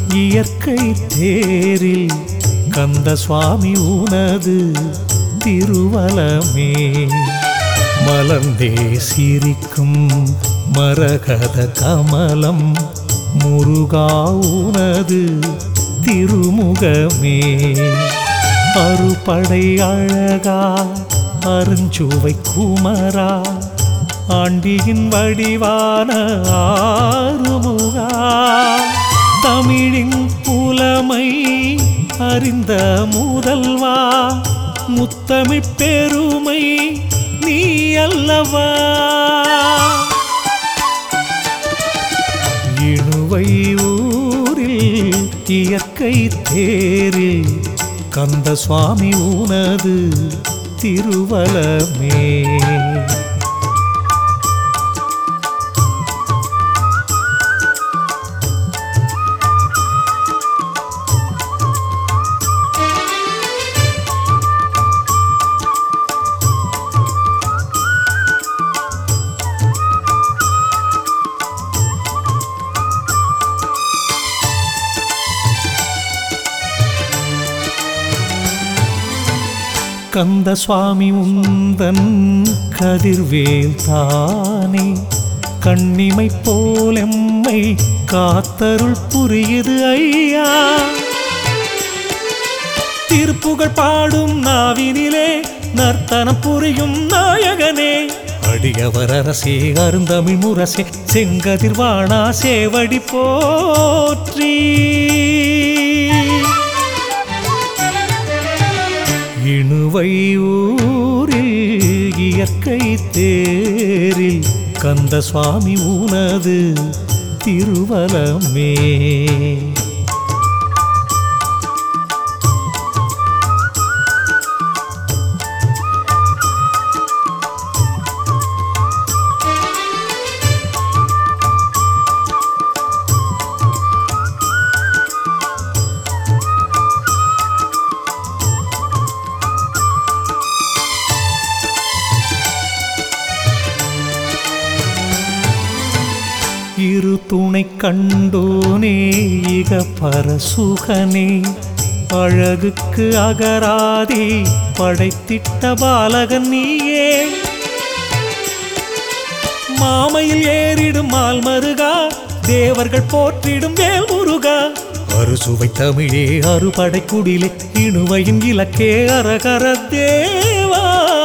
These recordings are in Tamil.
இயற்கை தேரில் கந்த சுவாமி உனது திருவலமே மலர்ந்தே சிரிக்கும் மரகத கமலம் முருகா உனது திருமுகமே அறுபடை அழகா அருஞ்சுவை குமரா ஆண்டியின் வடிவான ஆறுமுகா தமிழின் புலமை அறிந்த முதல்வா முத்தமிழ் பெருமை நீ அல்லவா இணுவை ஊரில் இயற்கை தேரில் கந்த சுவாமி உனது திருவலமே கந்த சுவாமி உந்தன் கதிர்வேல் தானே கண்ணிமை போலெம்மை காத்தருள் புரியுது ஐயா திருப்புகழ் பாடும் நாவினிலே நர்த்தனம் புரியும் நாயகனே அடியவர் அரசே அருந்தமிழ் முரசே செங்கதிர்வாணா சேவடி போற்றி இணுவை ஊரில் இயற்கை தேரில் கந்த சுவாமி உனது திருவலமே இரு துணை கண்டோனே இக பரசுகனே அழகுக்கு அகராதி படைத்திட்ட பாலகன் நீயே மாமையில் ஏறிடும் மால் மருகா தேவர்கள் போற்றிடும் வேல் முருகா அறுசுவை தமிழே அறுபடை குடிலே இணுவையின் இலக்கே அரகர தேவா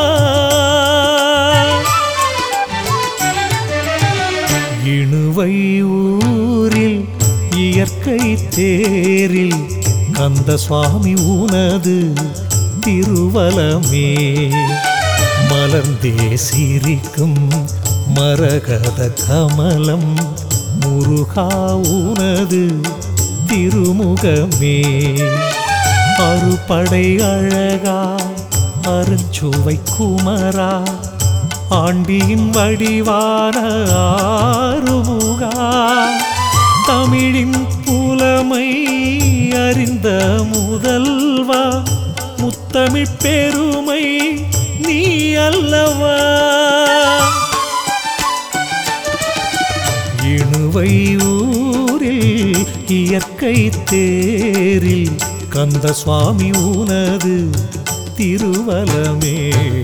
இணுவை ஊரில் இயற்கை தேரில் கந்த சுவாமி உனது திருவலமே மலர்ந்தே சிரிக்கும் மரகத கமலம் முருகா உனது திருமுகமே அறுபடை அழகா அருஞ்சுவை குமரா ஆண்டியின் வடிவான ஆறுமுகா தமிழின் புலமை அறிந்த முதல்வா முத்தமிழ் பெருமை நீ அல்லவா இணுவை ஊரில் இயற்கை தேரில் கந்த சுவாமி உனது திருவலமே